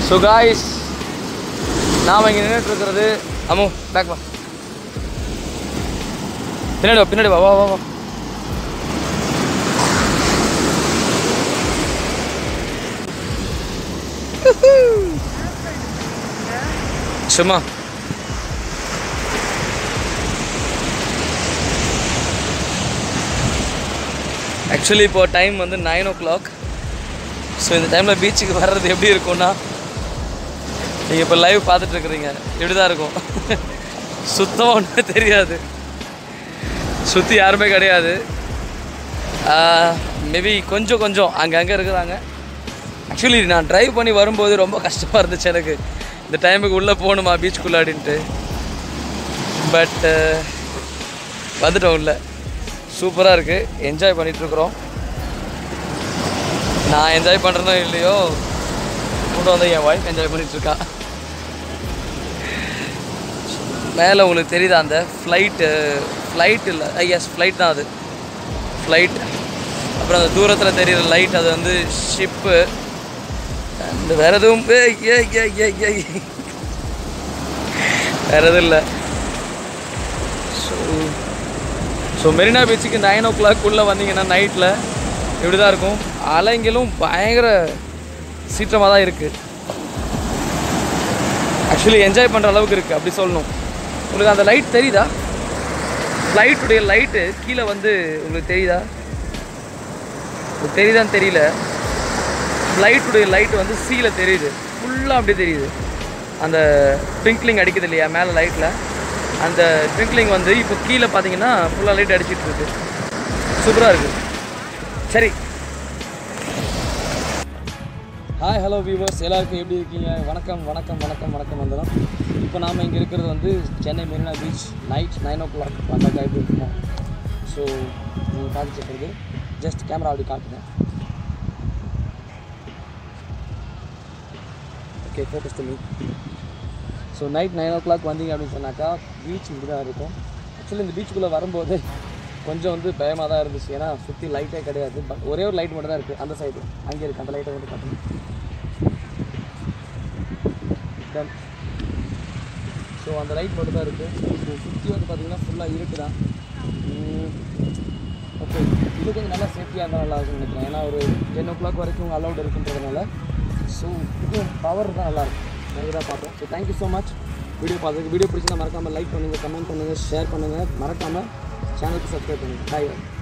So guys நாம் இங்கே நின்றுட்டு இருக்கிறது அம்மு பேக் வா பின்னாடி வா பின்னாடி வா வா வா வா சும்மா ஆக்சுவலி இப்போ டைம் வந்து நைன் ஓ கிளாக் ஸோ இந்த டைமில் பீச்சுக்கு வர்றது எப்படி இருக்கும்னா நீங்கள் இப்போ லைவ் பார்த்துட்டு இருக்கிறீங்க இப்படி தான் இருக்கும் சுத்தமாக ஒன்றுமே தெரியாது சுற்றி யாருமே கிடையாது மேபி கொஞ்சம் கொஞ்சம் அங்கங்கே இருக்கிறாங்க ஆக்சுவலி நான் டிரைவ் பண்ணி வரும்போது ரொம்ப கஷ்டமாக இருந்துச்சு எனக்கு இந்த டைமுக்கு உள்ளே போகணுமா பீச்சுக்குள்ளே அப்படின்ட்டு பட் வந்துட்டோம் உள்ள சூப்பராக இருக்குது என்ஜாய் பண்ணிகிட்ருக்குறோம் நான் என்ஜாய் பண்ணுறனோ இல்லையோ கூட வந்து என் ஒய்ஃப் என்ஜாய் பண்ணிகிட்ருக்கா மேலே உங்களுக்கு தெரியுதா அந்த ஃப்ளைட்டு ஃப்ளைட் இல்லை எஸ் ஃப்ளைட் தான் அது ஃப்ளைட் அப்புறம் அந்த தூரத்தில் தெரியுற லைட் அது வந்து ஷிப்பு அண்ட் வேறு எதுவும் ஏய், ஏய், ஏய், ஏய், ஏய். வேறு எதுவும் இல்லை ஸோ ஸோ மெரினா பீச்சுக்கு நைன் ஓ கிளாக்குள்ளே வந்தீங்கன்னா நைட்டில் இப்படி தான் இருக்கும் அலைங்களும் பயங்கர சீற்றமாக தான் இருக்குது ஆக்சுவலி என்ஜாய் பண்ணுற அளவுக்கு இருக்குது அப்படி சொல்லணும் உங்களுக்கு அந்த லைட் தெரியுதா ஃப்ளைட்டுடைய லைட்டு கீழே வந்து உங்களுக்கு தெரியுதா உங்களுக்கு தெரியுதான்னு தெரியல ஃப்ளைட்டுடைய லைட் வந்து சீல தெரியுது ஃபுல்லாக அப்படியே தெரியுது அந்த ட்விங்க்லிங் அடிக்குது இல்லையா மேலே லைட்டில் அந்த ட்விங்க்லிங் வந்து இப்போ கீழே பார்த்தீங்கன்னா ஃபுல்லாக லைட் அடிச்சிட்டு இருக்கு சூப்பராக இருக்குது சரி ஹாய் ஹலோ வியூவர்ஸ் எல்லாருக்கும் எப்படி இருக்கீங்க வணக்கம் வணக்கம் வணக்கம் வணக்கம் வந்துடும் இப்போ நாம் இங்கே இருக்கிறது வந்து Chennai Marina beach night nine o'clock வந்தாக்கா எப்படி இருக்கும் ஸோ நீங்கள் பார்த்துட்டு இருக்கிறது ஜஸ்ட் கேமரா அப்படி காட்டுங்க ஓகே ஃபோக்கஸ் பண்ணி so night nine o'clock வந்தீங்க அப்படின்னு சொன்னாக்கா பீச் இப்படி தான் இருக்கும் ஆக்சுவலி இந்த பீச்சுக்குள்ளே வரும்போது கொஞ்சம் வந்து பயமாக தான் இருந்துச்சு ஏன்னா சுற்றி லைட்டே கிடையாது பட் ஒரே ஒரு லைட் மட்டும் தான் இருக்குது அந்த சைடு அங்கே இருக்குது அந்த லைட்டை வந்து காட்டுங்க டன் ஸோ அந்த லைட் மட்டும் தான் இருக்குது ஸோ சுற்றி வந்து பார்த்தீங்கன்னா ஃபுல்லாக இருட்டு தான் ஓகே இது கொஞ்சம் நல்லா சேஃப்டியாக இருந்தால் நல்லா இருக்கும்னு நினைக்கிறேன் ஏன்னா ஒரு டென் ஓ கிளாக் வரைக்கும் அலௌட் இருக்குன்றதுனால ஸோ இதுவும் பவர் தான் நல்லாயிருக்கும் நிறைய தான் பார்த்தோம் so thank you so much video பார்த்ததுக்கு வீடியோ பிடிச்சிருந்தா மறக்காமல் லைக் பண்ணுங்கள் கமெண்ட் பண்ணுங்கள் ஷேர் பண்ணுங்கள் மறக்காமல் சேனலுக்கு சப்ஸ்கிரைப் பண்ணுங்கள் பாய்